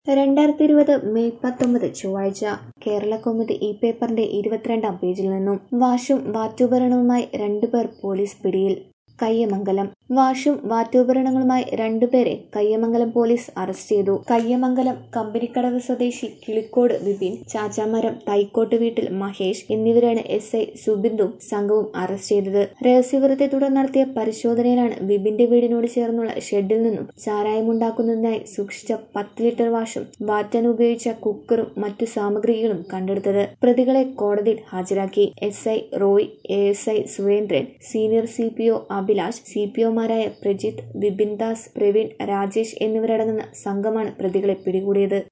രണ്ടായിരത്തി ഇരുപത് മെയ് പത്തൊമ്പത് ചൊവ്വാഴ്ച കേരളകൗമുദി ഈ പേപ്പറിന്റെ ഇരുപത്തിരണ്ടാം പേജിൽ നിന്നും വാഷും വാറ്റുപകരണവുമായി രണ്ടുപേർ പോലീസ് പിടിയിൽ കയ്യമംഗലം വാഷും വാറ്റുപകരണങ്ങളുമായി രണ്ടുപേരെ കയ്യമംഗലം പോലീസ് അറസ്റ്റ് ചെയ്തു കയ്യമംഗലം കമ്പനിക്കടവ് സ്വദേശി കിളിക്കോട് വിപിൻ ചാച്ചാമരം തൈക്കോട്ട് വീട്ടിൽ മഹേഷ് എന്നിവരാണ് എസ് ഐ സുബിന്ദും സംഘവും അറസ്റ്റ് ചെയ്തത് രഹസ്യവൃത്തെ തുടർന്ന് നടത്തിയ പരിശോധനയിലാണ് വിപിന്റെ വീടിനോട് ചേർന്നുള്ള ഷെഡിൽ നിന്നും ചാരായമുണ്ടാക്കുന്നതിനായി സൂക്ഷിച്ച പത്ത് ലിറ്റർ വാഷും വാറ്റാൻ ഉപയോഗിച്ച കുക്കറും മറ്റു സാമഗ്രികളും കണ്ടെടുത്തത് പ്രതികളെ കോടതിയിൽ ഹാജരാക്കി S I Roy A S I Surendran senior C P O Abhilash C P ഒമാരായ പ്രജിത്ത് വിപിൻ ദാസ് പ്രവീൺ രാജേഷ് എന്നിവരടങ്ങുന്ന സംഘമാണ് പ്രതികളെ പിടികൂടിയത്